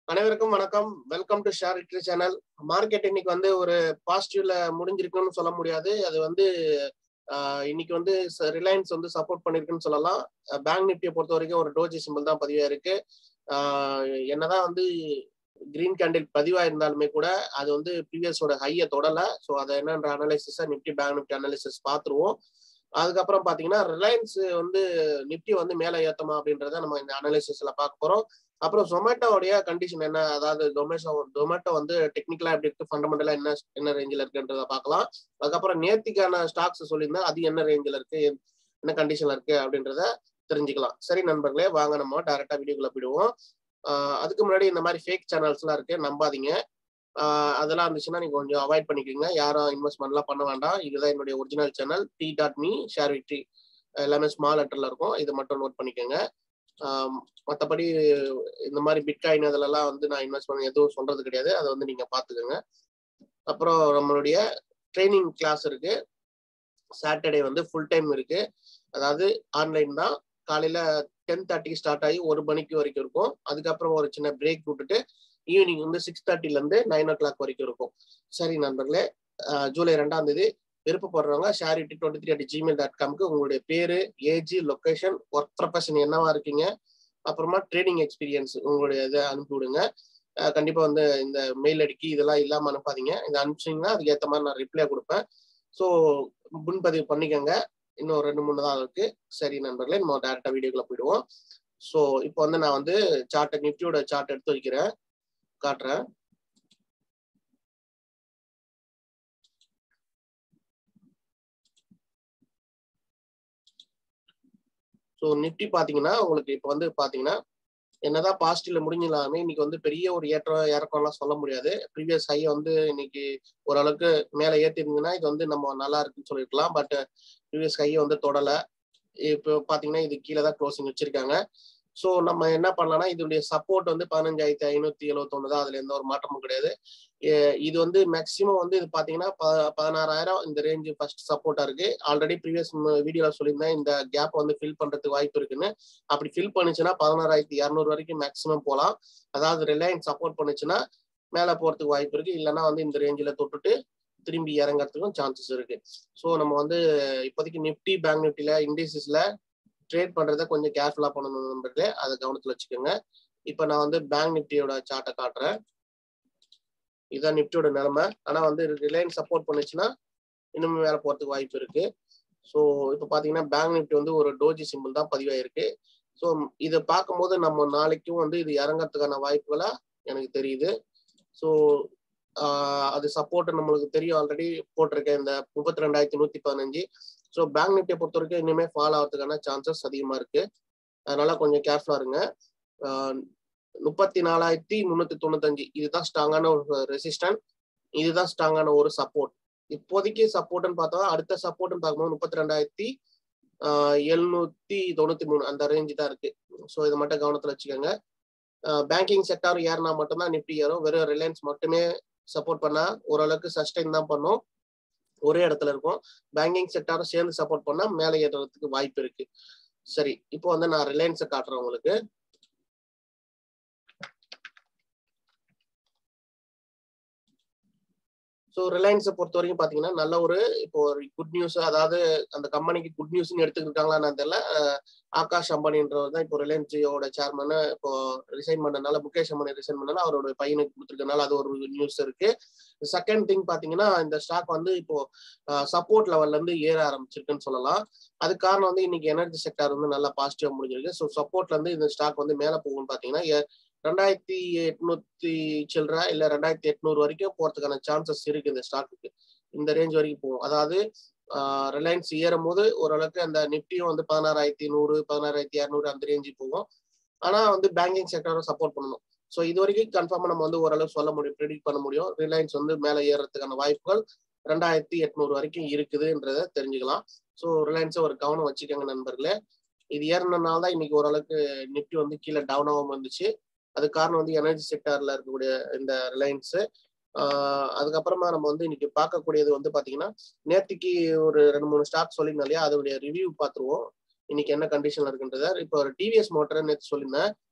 அனைவருக்கும் வணக்கம் welcome to share இட்ரி சேனல் மார்க்கெட் இன்னைக்கு வந்து ஒரு பாசிட்டிவ்ல முடிஞ்சிருக்குன்னு சொல்ல முடியாது அது வந்து ஆஹ், இன்னைக்கு வந்து ரிலையன்ஸ் வந்து சப்போர்ட் பண்ணிருக்குன்னு சொல்லலாம் பேங்க் நிப்டியை பொறுத்த வரைக்கும் ஒரு டோஜி சிம்பிள் தான் பதிவா இருக்கு ஆஹ், என்னதான் வந்து கிரீன் கேண்டில் பதிவா இருந்தாலுமே கூட அது வந்து ப்ரீவியஸோட ஹையை தொடல ஸோ அதை என்னன்ற அனலைசிஸை நிப்டி பேங்க் நிப்டி அனலைசிஸ் பார்த்துருவோம் அதுக்கப்புறம் பாத்தீங்கன்னா ரிலையன்ஸ் வந்து நிப்டி வந்து மேலே ஏத்தமா அப்படின்றத நம்ம இந்த அனலைசிஸ்ல பார்க்க போறோம் அப்புறம் ஜொமேட்டோடைய கண்டிஷன் என்ன அதாவது ஜொமேட்டோ ஜொமேட்டோ வந்து டெக்னிக்கலா எப்படி இருக்கு ஃபண்டமெண்டலா என்ன என்ன ரேஞ்சில் இருக்குன்றத பார்க்கலாம் அதுக்கப்புறம் நேத்திக்கான ஸ்டாக்ஸ் சொல்லியிருந்தேன் அது என்ன ரேஞ்சில் இருக்கு என்ன கண்டிஷன்ல இருக்கு அப்படின்றத தெரிஞ்சுக்கலாம் சரி நண்பர்களே வாங்க நம்ம டைரக்டா வீடியோக்குள்ள போயிடுவோம் ஆஹ் அதுக்கு முன்னாடி இந்த மாதிரி ஃபேக் சேனல்ஸ் எல்லாம் இருக்கு நம்பாதீங்க ஆஹ் அதெல்லாம் இருந்துச்சுன்னா நீங்க கொஞ்சம் அவாய்ட் பண்ணிக்கோங்க யாரும் இன்வெஸ்ட்மெண்ட்லாம் பண்ண வேண்டாம் இதுதான் என்னுடைய original channel T dot me share விட்ரி எல்லாமே ஸ்மால் லெட்டர்ல இருக்கும் இதை மட்டும் நோட் பண்ணிக்கோங்க மற்றபடி இந்த மாதிரி பிட்காயின் அதிலெல்லாம் வந்து நான் இன்வெஸ்ட் பண்ண எதுவும் சொல்றது கிடையாது அதை வந்து நீங்க பாத்துக்கோங்க அப்புறம் நம்மளுடைய ட்ரைனிங் கிளாஸ் இருக்கு சாட்டர்டே வந்து ஃபுல் டைம் இருக்கு அதாவது ஆன்லைன் தான் காலையில டென் தேர்ட்டிக்கு ஸ்டார்ட் ஆகி ஒரு மணிக்கு வரைக்கும் இருக்கும் அதுக்கப்புறம் ஒரு சின்ன பிரேக் விட்டுட்டு ஈவினிங் வந்து சிக்ஸ் தேர்ட்டில இருந்து நைன் ஓ கிளாக் வரைக்கும் இருக்கும் சரி நண்பர்களே அஹ் ஜூலை ரெண்டாம் தேதி விருப்பப்படுறவங்க ஷேர் இட்டி twenty three at Gmail dot காம்க்கு உங்களுடைய பேரு ஏஜ் லொக்கேஷன் ஒர்க் ப்ரொஃபஷன் என்னவா இருக்கீங்க அப்புறமா ட்ரேடிங் எக்ஸ்பீரியன்ஸ் உங்களுடைய இதை அனுப்பி விடுங்க அஹ் கண்டிப்பா வந்து இந்த மெயில் அடிக்கி இதெல்லாம் இல்லாம அனுப்பாதீங்க இதை அனுப்பிச்சிங்கன்னா அதுக்கு ஏற்ற மாதிரி நான் ரிப்ளை கொடுப்பேன் ஸோ முன்பதிவு பண்ணிக்கோங்க இன்னும் ரெண்டு மூணு தான் இருக்கு சரி நண்பர்களே நம்ம டேரக்டா வீடியோக்குள்ள போயிடுவோம் ஸோ இப்போ வந்து நான் வந்து சார்ட்டை நிஃப்டியோட சார்ட் எடுத்து வைக்கிறேன் காட்டுறேன் ஸோ நிஃப்டி பாத்தீங்கன்னா உங்களுக்கு இப்போ வந்து பாத்தீங்கன்னா என்னதான் பாசிட்டிவ்ல முடிஞ்சலாமே இன்னைக்கு வந்து பெரிய ஒரு ஏற்றம் இறக்கம்லாம் சொல்ல முடியாது ப்ரீவியஸ் ஹை வந்து இன்னைக்கு ஓரளவுக்கு மேலே ஏற்றிருந்ததுன்னா இது வந்து நம்ம நல்லா இருக்குன்னு சொல்லியிருக்கலாம் பட் ப்ரீவியஸ் ஹையை வந்து தொடலை இப்போ பாத்தீங்கன்னா இது கீழே தான் க்ளோசிங் வச்சிருக்காங்க ஸோ நம்ம என்ன பண்ணலாம்னா இதனுடைய சப்போர்ட் வந்து பதினஞ்சாயிரத்தி ஐநூத்தி எழுபத்தொன்னு தான் அதுல எந்த ஒரு மாற்றமும் கிடையாது எ- இது வந்து மேக்சிமம் வந்து இது பாத்தீங்கன்னா ப- பதினாறாயிரம் இந்த ரேஞ்சு ஃபர்ஸ்ட் சப்போர்ட்டா இருக்கு ஆல்ரெடி ப்ரீவியஸ் வீடியோல சொல்லியிருந்தேன் இந்த கேப் வந்து ஃபில் பண்றதுக்கு வாய்ப்பு இருக்குன்னு அப்படி ஃபில் பண்ணுச்சுன்னா பதினாறாயிரத்தி இரநூறு வரைக்கும் மேக்ஸிமம் போகலாம் அதாவது ரிலையன்ஸ் சப்போர்ட் பண்ணுச்சுன்னா மேலே போறதுக்கு வாய்ப்பு இருக்கு இல்லைன்னா வந்து இந்த ரேஞ்சில் தொட்டுட்டு திரும்பி இறங்கறதுக்கும் சான்சஸ் இருக்கு ஸோ நம்ம வந்து இப்போதைக்கு நிஃப்டி பேங்க் நிஃப்டில இண்டஸ்ட்ரீஸ்ல ட்ரேட் பண்றத கொஞ்சம் கேர்ஃபுல்லா பண்ணணும் நண்பர்களே அதை கவனத்துல வச்சுக்கோங்க இப்போ நான் வந்து பேங்க் நிஃப்டியோட சார்ட்டை காட்டுறேன் இதுதான் நிஃப்டியோட நிலைமை ஆனா வந்து ரிலையன்ஸ் சப்போர்ட் பண்ணுச்சுன்னா இன்னும் மேல போறதுக்கு வாய்ப்பு இருக்கு ஸோ இப்போ பாத்தீங்கன்னா பேங்க் நிஃப்டி வந்து ஒரு டோஜி சிம்பிள் தான் பதிவாயிருக்கு ஸோ இதை பார்க்கும்போது நம்ம நாளைக்கும் வந்து இது இறங்கறதுக்கான வாய்ப்புகளா எனக்கு தெரியுது ஸோ அது சப்போர்ட் நம்மளுக்கு தெரியும் ஆல்ரெடி போட்டிருக்கேன் இந்த முப்பத்தி ரெண்டாயிரத்தி நூத்தி பதினஞ்சு ஸோ பேங்க் நிஃப்டியை பொறுத்த வரைக்கும் இனிமே ஃபால் ஆகிறதுக்கான சான்சஸ் அதிகமா இருக்கு அதனால கொஞ்சம் கேர்ஃபுல்லா இருங்க ஆஹ் முப்பத்தி நாலாயிரத்தி முன்னூத்தி தொண்ணூத்தஞ்சு இதுதான் ஸ்ட்ராங்கான ஒரு ரெசிஸ்டன்ட் இதுதான் ஸ்ட்ராங்கான ஒரு சப்போர்ட் இப்போதைக்கு சப்போர்ட்னு பார்த்தா அடுத்த சப்போர்ட்னு பார்க்கும்போது முப்பத்தி ரெண்டாயிரத்தி எழுநூத்தி தொண்ணூத்தி மூணு அந்த ரேஞ்சு தான் இருக்கு ஸோ இதை மட்டும் கவனத்துல வச்சுக்கோங்க பேங்கிங் செக்டார் ஏறினா மட்டும்தான் நிஃப்டி ஏறும் வெறும் ரிலையன்ஸ் மட்டுமே சப்போர்ட் பண்ணா ஓரளவுக்கு சஸ்டைன் தான் பண்ணும் ஒரே இடத்துல இருக்கும் பேங்கிங் செக்டாரும் சேர்ந்து சப்போர்ட் பண்ணா மேலே ஏறுறதுக்கு வாய்ப்பு இருக்கு சரி இப்போ வந்து நான் ரிலையன்ஸை காட்டுறேன் உங்களுக்கு ஸோ ரிலையன்ஸை பொறுத்த வரைக்கும் பார்த்தீங்கன்னா நல்ல ஒரு இப்போ ஒரு குட் நியூஸ் அதாவது அந்த கம்பெனிக்கு குட் நியூஸ்னு எடுத்துக்கிட்டாங்களான்னு தெரியல அஹ் ஆகாஷ் அம்பானின்றவர் தான் இப்போ ரிலையன்ஸ் ஜியோட சேர்மன் இப்போ ரிசைன் பண்ணனால முகேஷ் அம்பானி ரிசைன் பண்ணனால அவரோட பையனுக்கு கொடுத்துருக்கனால அது ஒரு நியூஸ் இருக்கு செகண்ட் திங் பார்த்தீங்கன்னா இந்த ஸ்டாக் வந்து இப்போ சப்போர்ட் லெவல்ல இருந்து ஏற ஆரம்பிச்சிருக்குன்னு சொல்லலாம் அது காரணம் வந்து இன்னைக்கு எனர்ஜி செக்டார் வந்து நல்லா பாசிட்டிவா முடிஞ்சிருக்கு ஸோ சப்போர்ட்ல இருந்து இந்த ஸ்டாக் வந்து மேலே போகும்னு பார்த்தீங்கன்னா எ- ரெண்டாயிரத்தி எட்நூத்தி சில்லற இல்ல ரெண்டாயிரத்தி எட்நூறு வரைக்கும் போறதுக்கான சான்சஸ் இருக்கு இந்த ஸ்டாக்குக்கு இந்த ரேஞ்ச் வரைக்கும் போகும் அதாவது ரிலையன்ஸ் ஏறும் போது ஓரளவுக்கு அந்த நிப்டியும் வந்து பதினாறாயிரத்தி நூறு பதினாறாயிரத்தி இரநூறு அந்த ரேஞ்சு போகும் ஆனா வந்து பேங்கிங் செக்டரும் சப்போர்ட் பண்ணணும் ஸோ இது வரைக்கும் கன்ஃபார்மா நம்ம வந்து ஓரளவு சொல்ல முடியும் ப்ரிடிக்ட் பண்ண முடியும் ரிலையன்ஸ் வந்து மேலே ஏறுறதுக்கான வாய்ப்புகள் ரெண்டாயிரத்தி எட்நூறு வரைக்கும் இருக்குதுன்றத தெரிஞ்சுக்கலாம் ஸோ ரிலையன்ஸை ஒரு கவனம் வச்சுக்கோங்க நண்பர்களே இது ஏறினால தான் இன்னைக்கு ஓரளவுக்கு நிப்டி வந்து கீழே டவுன் ஆகாம இருந்துச்சு அது காரணம் வந்து எனர்ஜி செக்டார்ல இருக்கக்கூடிய இந்த ரிலையன்ஸ் அதுக்கப்புறமா நம்ம வந்து இன்னைக்கு பார்க்கக்கூடியது வந்து பாத்தீங்கன்னா நேத்திக்கு ஒரு ரெண்டு மூணு ஸ்டாக் சொல்லியிருந்தோம் இல்லையா அதோடைய ரிவ்யூ பார்த்துருவோம் இன்னைக்கு என்ன கண்டிஷன்ல இருக்குன்றத இப்போ ஒரு டிவிஎஸ் மோட்டர் நேற்று சொல்லியிருந்தேன்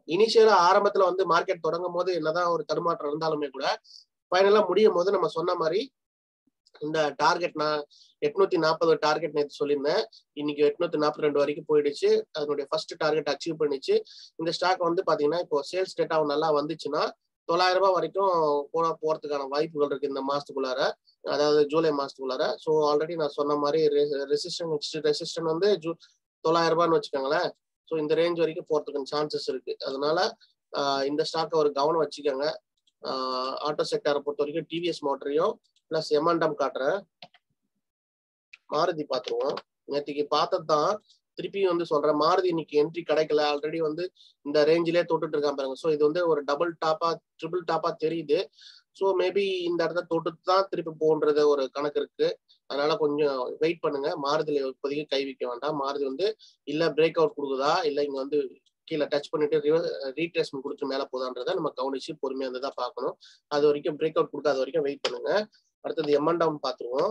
இனிஷியலா ஆரம்பத்துல வந்து மார்க்கெட் தொடங்கும் போது என்னதான் ஒரு தடுமாற்றம் இருந்தாலுமே கூட ஃபைனலா முடியும் போது நம்ம சொன்ன மாதிரி இந்த டார்கெட் நான் எட்நூத்தி நாற்பது டார்கெட் நேற்று சொல்லியிருந்தேன் இன்னைக்கு எட்நூத்தி நாற்பத்தி ரெண்டு வரைக்கும் போயிடுச்சு அதனுடைய ஃபர்ஸ்ட் டார்கெட் அச்சீவ் பண்ணிச்சு இந்த ஸ்டாக் வந்து பாத்தீங்கன்னா இப்போ சேல்ஸ் டேட்டா நல்லா வந்துச்சுன்னா தொள்ளாயிரம் ரூபாய் வரைக்கும் போன போறதுக்கான வாய்ப்புகள் இருக்கு இந்த மாசத்துக்குள்ளார அதாவது ஜூலை மாசத்துக்குள்ளார ஸோ ஆல்ரெடி நான் சொன்ன மாதிரி ரெசிஸ்டன் ரெசிஸ்டன் வந்து ஜூ தொள்ளாயிரம் ரூபான்னு வச்சுக்கோங்களேன் ஸோ இந்த ரேஞ்ச் வரைக்கும் போறதுக்கு சான்சஸ் இருக்கு அதனால இந்த ஸ்டாக்கை ஒரு கவனம் வச்சுக்கோங்க ஆட்டோ செக்டாரை பொறுத்த வரைக்கும் டிவிஎஸ் மோட்டரையும் பிளஸ் எம்என்டம் காட்டுறேன் மாருதி பார்த்துருவோம் நேற்றுக்கு பார்த்தது தான் திருப்பியும் வந்து சொல்றேன் மாருதி இன்னைக்கு என்ட்ரி கிடைக்கல ஆல்ரெடி வந்து இந்த ரேஞ்சிலே தொட்டுட்டு இருக்கான் பாருங்க ஸோ இது வந்து ஒரு டபுள் டாப்பா ட்ரிபிள் டாப்பா தெரியுது ஸோ மேபி இந்த இடத்த தொட்டு தான் திருப்பி போன்றது ஒரு கணக்கு இருக்கு அதனால கொஞ்சம் வெயிட் பண்ணுங்க மாருதியில இப்போதைக்கு கை வைக்க வேண்டாம் மாருதி வந்து இல்ல பிரேக் அவுட் கொடுக்குதா இல்ல இங்க வந்து கீழே டச் பண்ணிட்டு ரீட்ரேஸ்மெண்ட் கொடுத்து மேல போதான்றதை நம்ம கவனிச்சு பொறுமையா இருந்ததா பார்க்கணும் அது வரைக்கும் பிரேக் அவுட் கொடுக்காத வரைக்கும் வெயிட் பண்ணுங்க அடுத்தது எம்என்டாம் பார்த்துருவோம்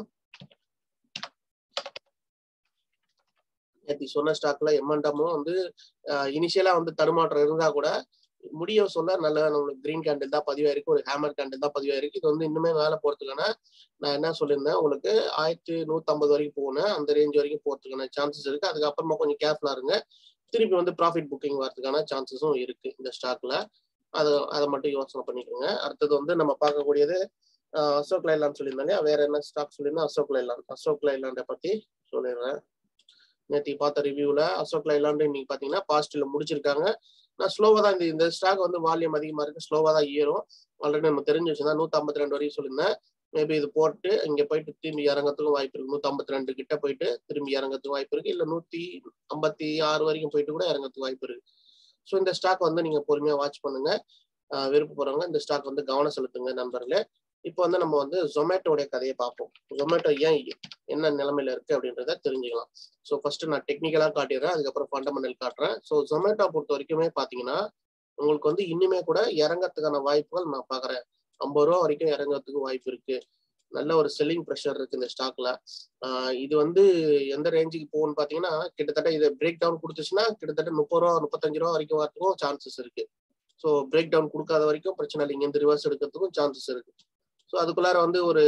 நேற்று சொன்ன ஸ்டாக்ல எம்என்டாமும் வந்து இனிஷியலா வந்து தடுமாற்றம் இருந்தா கூட முடிய சொல்ல நல்ல நம்மளுக்கு கிரீன் கேண்டில் தான் பதிவாயிருக்கு ஒரு ஹேமர் கேண்டில் தான் பதிவாயிருக்கு இது வந்து இன்னுமே மேலே போறதுக்கான நான் என்ன சொல்லியிருந்தேன் உங்களுக்கு ஆயிரத்தி நூத்தம்பது வரைக்கும் போனேன் அந்த ரேஞ்ச் வரைக்கும் போறதுக்கான சான்சஸ் இருக்கு அதுக்கப்புறமா கொஞ்சம் கேர்ஃபுல்லா இருங்க திருப்பி வந்து ப்ராஃபிட் புக்கிங் வரதுக்கான சான்சஸும் இருக்கு இந்த ஸ்டாக்ல அதை அதை மட்டும் யோசனை பண்ணிக்கோங்க அடுத்தது வந்து நம்ம பார்க்கக்கூடியது அசோக் லைலாண்ட் சொல்லியிருந்தாங்க வேற என்ன ஸ்டாக் சொல்லியிருந்தேன் அசோக் லைலாண்ட் அசோக் லைலாண்டை பத்தி சொல்லிடுறேன் நேற்று பார்த்த ரிவ்யூல அசோக் லைலாண்டு இன்னைக்கு பாத்தீங்கன்னா பாசிட்டிவ்ல முடிச்சிருக்காங்க நான் ஸ்லோவா தான் இந்த இந்த ஸ்டாக் வந்து வால்யூம் அதிகமா இருக்கு ஸ்லோவா தான் ஏறும் ஆல்ரெடி நம்ம தெரிஞ்சு வச்சிருந்தா நூத்தி ஐம்பத்தி ரெண்டு வரைக்கும் சொல்லியிருந்தேன் மேபி இது போட்டு இங்க போயிட்டு திரும்பி இறங்கறதுக்கும் வாய்ப்பு இருக்கு நூத்தி ஐம்பத்தி ரெண்டு கிட்ட போயிட்டு திரும்பி இறங்கறதுக்கு வாய்ப்பு இருக்கு இல்ல நூத்தி ஐம்பத்தி ஆறு வரைக்கும் போயிட்டு கூட இறங்கறதுக்கு வாய்ப்பு இருக்கு ஸோ இந்த ஸ்டாக் வந்து நீங்க பொறுமையா வாட்ச் பண்ணுங்க விருப்பப்படுறவங்க இந்த ஸ்டாக் வந்து கவனம் செலுத்துங்க நண்பர்களே இப்போ வந்து நம்ம வந்து ஜொமேட்டோடைய கதையை பார்ப்போம் ஜொமேட்டோ ஏன் என்ன நிலைமையில இருக்கு அப்படின்றத தெரிஞ்சுக்கலாம் ஸோ ஃபர்ஸ்ட் நான் டெக்னிக்கலா காட்டிடுறேன் அதுக்கப்புறம் ஃபண்டமெண்டல் காட்டுறேன் ஸோ ஜொமேட்டோ பொறுத்த வரைக்குமே பாத்தீங்கன்னா உங்களுக்கு வந்து இன்னுமே கூட இறங்கறதுக்கான வாய்ப்புகள் நான் பாக்குறேன் ஐம்பது ரூபா வரைக்கும் இறங்கறதுக்கு வாய்ப்பு இருக்கு நல்ல ஒரு செல்லிங் ப்ரெஷர் இருக்கு இந்த ஸ்டாக்ல இது வந்து எந்த ரேஞ்சுக்கு போகும்னு பாத்தீங்கன்னா கிட்டத்தட்ட இதை பிரேக் டவுன் கொடுத்துச்சுன்னா கிட்டத்தட்ட முப்பது ரூபா முப்பத்தஞ்சு ரூபா வரைக்கும் வரதுக்கும் சான்சஸ் இருக்கு ஸோ பிரேக் டவுன் கொடுக்காத வரைக்கும் பிரச்சனை இல்லை இங்க ரிவர்ஸ் எடுக்கிறதுக்கும் சான்சஸ் இருக்கு ஸோ அதுக்குள்ளார வந்து ஒரு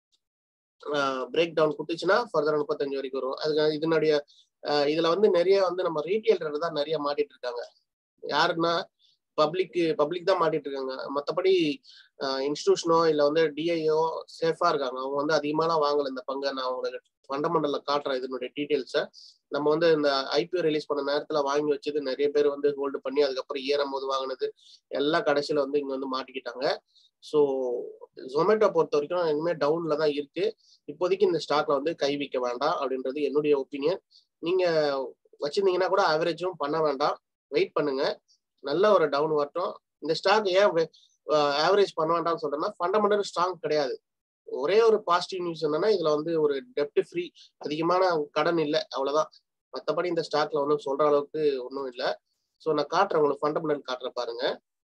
பிரேக் டவுன் கொடுத்துச்சுன்னா ஃபர்தர் முப்பத்தஞ்சு வரைக்கும் வரும் அதுக்கு இதனுடைய இதுல வந்து நிறைய வந்து நம்ம ரீட்டைலர் தான் நிறைய மாட்டிட்டு இருக்காங்க யாருன்னா பப்ளிக் பப்ளிக் தான் மாட்டிட்டு இருக்காங்க மற்றபடி இன்ஸ்டியூஷனோ இல்லை வந்து டிஐஓ சேஃபா இருக்காங்க அவங்க வந்து அதிகமாலாம் வாங்கல இந்த பங்கை நான் உங்களுக்கு ஃபண்டமெண்டல்ல காட்டுறேன் இதனுடைய டீட்டெயில்ஸை நம்ம வந்து இந்த ஐபிஓ ரிலீஸ் பண்ண நேரத்துல வாங்கி வச்சது நிறைய பேர் வந்து ஹோல்டு பண்ணி அதுக்கப்புறம் ஏறும் போது வாங்கினது எல்லாம் கடைசியில வந்து இங்க வந்து மாட்டிக்கிட்டாங்க ஸோ ஜொமேட்டோ பொறுத்த வரைக்கும் இனிமேல் டவுன்ல தான் இருக்கு இப்போதைக்கு இந்த ஸ்டாக்ல வந்து கை வைக்க வேண்டாம் அப்படின்றது என்னுடைய ஒப்பீனியன் நீங்க வச்சிருந்தீங்கன்னா கூட ஆவரேஜும் பண்ண வேண்டாம் வெயிட் பண்ணுங்க நல்ல ஒரு டவுன் வரட்டும் இந்த ஸ்டாக் ஏன் ஆவரேஜ் பண்ண வேண்டாம்னு சொல்றேன்னா ஃபண்டமெண்டல் ஸ்ட்ராங் கிடையாது ஒரே ஒரு பாசிட்டிவ் நியூஸ் என்னன்னா இதுல வந்து ஒரு டெப்ட் ஃப்ரீ அதிகமான கடன் இல்லை அவ்வளவுதான் மற்றபடி இந்த ஸ்டாக்ல ஒன்றும் சொல்ற அளவுக்கு ஒன்றும் இல்லை ஸோ நான் காட்டுறேன் உங்களுக்கு ஃபண்டமெண்டல் காட்டுறேன் பாருங்க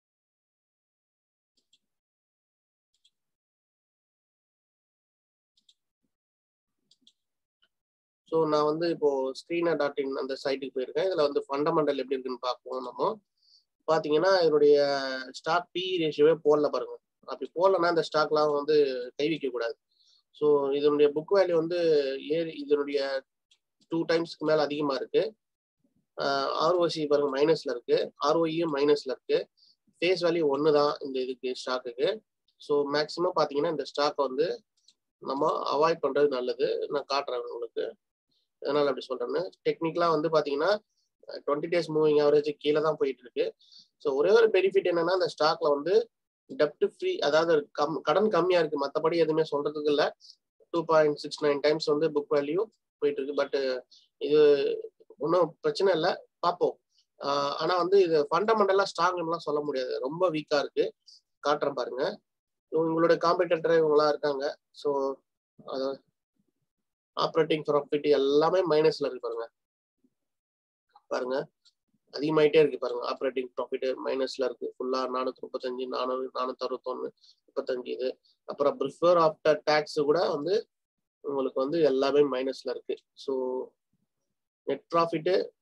ஸோ நான் வந்து இப்போ ஸ்க்ரீனா டாட் இன் அந்த சைட்டுக்கு போயிருக்கேன் இதுல வந்து ஃபண்டமெண்டல் எப்படி இருக்குன்னு பார்ப்போம் நம்ம பாத்தீங்கன்னா இதனுடைய ஸ்டாக் பி ரேஷியோவே போடல பாருங்க அப்படி போடலன்னா இந்த ஸ்டாக்லாம் வந்து கை வைக்க கூடாது ஸோ இதனுடைய புக் வேல்யூ வந்து ஏறி இதனுடைய டூ டைம்ஸ்க்கு மேல அதிகமா இருக்கு ஆர்ஓசி பாருங்க மைனஸ்ல இருக்கு ஆர்ஓஇயும் மைனஸ்ல இருக்கு ஃபேஸ் வேல்யூ ஒன்று தான் இந்த இதுக்கு ஸ்டாக்குக்கு ஸோ மேக்சிமம் பார்த்தீங்கன்னா இந்த ஸ்டாக் வந்து நம்ம அவாய்ட் பண்றது நல்லது நான் காட்டுறேன் உங்களுக்கு அதனால அப்படி சொல்றேன்னு டெக்னிக்கலா வந்து பாத்தீங்கன்னா டுவெண்ட்டி டேஸ் மூவிங் ஆவரேஜ் கீழே தான் போயிட்டு இருக்கு ஸோ ஒரே ஒரு பெனிஃபிட் என்னன்னா இந்த ஸ்டாக்ல வந்து டெப்ட் ஃப்ரீ அதாவது கம் கடன் கம்மியா இருக்கு மற்றபடி எதுவுமே சொல்றதுக்கு இல்லை two point six nine times வந்து புக் வேல்யூ போயிட்டு இருக்கு பட் இது ஒன்றும் பிரச்சனை இல்லை பார்ப்போம் ஆனா வந்து இது ஃபண்டமெண்டலா ஸ்ட்ராங்லாம் சொல்ல முடியாது ரொம்ப வீக்கா இருக்கு காட்டுறேன் பாருங்க உங்களோட காம்படிட்டர் இவங்களா இருக்காங்க ஸோ அது ஆப்ரேட்டிங் ப்ராஃபிட் எல்லாமே மைனஸ்ல இருக்கு பாருங்க பாருங்க அதிகமாயிட்டே இருக்கு பாருங்க ஆப்ரேட்டிங் ப்ராஃபிட் மைனஸ்ல இருக்கு ஃபுல்லா நானூத்தி முப்பத்தஞ்சு நானூறு நானூத்தி அறுபத்தொன்னு முப்பத்தஞ்சு இது அப்புறம் ப்ரிஃபர் ஆஃப்டர் டேக்ஸ் கூட வந்து உங்களுக்கு வந்து எல்லாமே மைனஸ்ல இருக்கு ஸோ நெட் ப்ராஃபிட்டு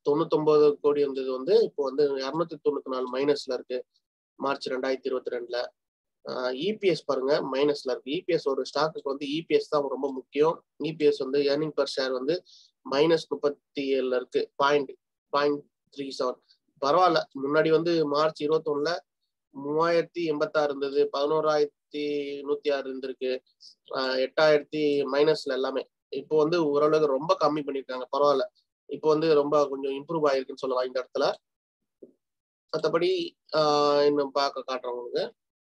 தொண்ணூத்தொன்பது கோடி இருந்தது வந்து இப்போ வந்து இரநூத்தி தொண்ணூத்தி நாலு மைனஸ்ல இருக்கு மார்ச் ரெண்டாயிரத்தி இருபத்தி ரெண்டுல இபிஎஸ் பாருங்க மைனஸ்ல இருக்கு இபிஎஸ் ஒரு ஸ்டாக்குக்கு வந்து இபிஎஸ் தான் ரொம்ப முக்கியம் இபிஎஸ் வந்து ஏர்னிங் பர் ஷேர் வந்து மைனஸ் முப்பத்தி ஏழுல இருக்கு பாயிண்ட் பாயிண்ட் த்ரீ செவன் பரவாயில்ல முன்னாடி வந்து மார்ச் இருபத்தொன்னுல மூவாயிரத்தி எண்பத்தாறு இருந்தது பதினோராயிரத்தி நூத்தி ஆறு இருந்திருக்கு எட்டாயிரத்தி மைனஸ்ல எல்லாமே இப்போ வந்து ஓரளவுக்கு ரொம்ப கம்மி பண்ணிருக்காங்க பரவாயில்ல இப்போ வந்து ரொம்ப கொஞ்சம் இம்ப்ரூவ் ஆயிருக்குன்னு சொல்லலாம் இந்த இடத்துல மற்றபடி இன்னும் பார்க்க காட்டுறேன் உங்களுக்கு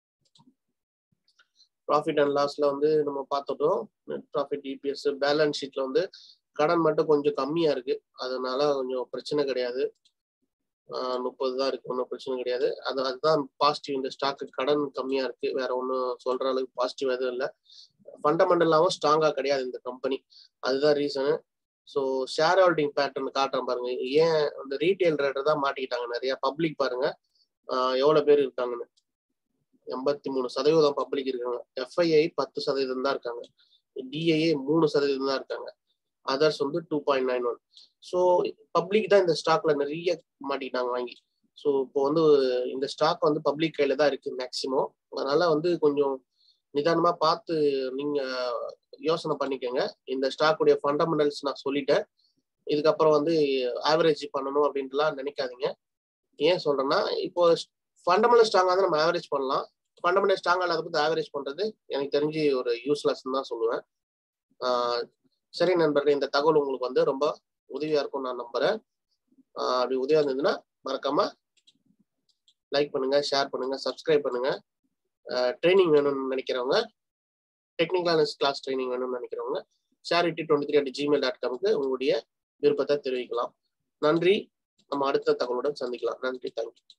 ப்ராஃபிட் அண்ட் லாஸ்ல வந்து நம்ம பார்த்துட்டோம் நெட் ப்ராஃபிட் இபிஎஸ் பேலன்ஸ் ஷீட்ல வந்து கடன் மட்டும் கொஞ்சம் கம்மியா இருக்கு அதனால கொஞ்சம் பிரச்சனை கிடையாது முப்பது தான் இருக்கு ஒன்றும் பிரச்சனை கிடையாது அது அதுதான் பாசிட்டிவ் இந்த ஸ்டாக்கு கடன் கம்மியா இருக்கு வேற ஒன்றும் சொல்ற அளவுக்கு பாசிட்டிவ் எதுவும் இல்லை ஃபண்டமெண்டலாகவும் ஸ்ட்ராங்கா கிடையாது இந்த கம்பெனி அதுதான் ரீசனு ஸோ ஷேர் ஹோல்டிங் பேட்டர்ன் காட்டுறேன் பாருங்க ஏன் அந்த ரீட்டைல் ரேட்டர் தான் மாட்டிக்கிட்டாங்க நிறைய பப்ளிக் பாருங்க எவ்வளவு பேர் இருக்காங்கன்னு எண்பத்தி மூணு சதவீதம் பப்ளிக் இருக்காங்க எஃப்ஐஐ பத்து சதவீதம் தான் இருக்காங்க டிஐஏ மூணு சதவீதம் தான் இருக்காங்க அதர்ஸ் வந்து two point nine one so public தான் இந்த ஸ்டாக்ல நிறைய மாட்டிக்கிட்டாங்க வாங்கி ஸோ இப்போ வந்து இந்த ஸ்டாக் வந்து பப்ளிக் கையில தான் இருக்கு மேக்சிமம் அதனால வந்து கொஞ்சம் நிதானமா பார்த்து நீங்க யோசனை பண்ணிக்கோங்க இந்த ஸ்டாக்குடைய ஃபண்டமெண்டல்ஸ் நான் சொல்லிட்டேன் இதுக்கப்புறம் வந்து ஆவரேஜ் பண்ணணும் அப்படின்ட்டுலாம் நினைக்காதீங்க ஏன் சொல்றேன்னா இப்போ ஃபண்டமெண்டல் ஸ்ட்ராங்காக தான் நம்ம ஆவரேஜ் பண்ணலாம் ஃபண்டமெண்டல் ஸ்ட்ராங்காக இல்லாத பற்றி ஆவரேஜ் பண்றது எனக்கு தெரிஞ்சு ஒரு யூஸ்லெஸ் தான் சொல்லுவேன் சரி நண்பர்களே இந்த தகவல் உங்களுக்கு வந்து ரொம்ப உதவியா இருக்கும் நான் நம்புறேன் அப்படி உதவியா இருந்ததுன்னா மறக்காம லைக் பண்ணுங்க ஷேர் பண்ணுங்க சப்ஸ்கிரைப் பண்ணுங்க ட்ரைனிங் வேணும்னு நினைக்கிறவங்க டெக்னிக்கல் கிளாஸ் ட்ரைனிங் வேணும்னு நினைக்கிறவங்க ஷேரிட்டி twenty three at Gmail dot காமுக்கு உங்களுடைய விருப்பத்தை தெரிவிக்கலாம் நன்றி நம்ம அடுத்த தகவலுடன் சந்திக்கலாம் நன்றி தேங்க்யூ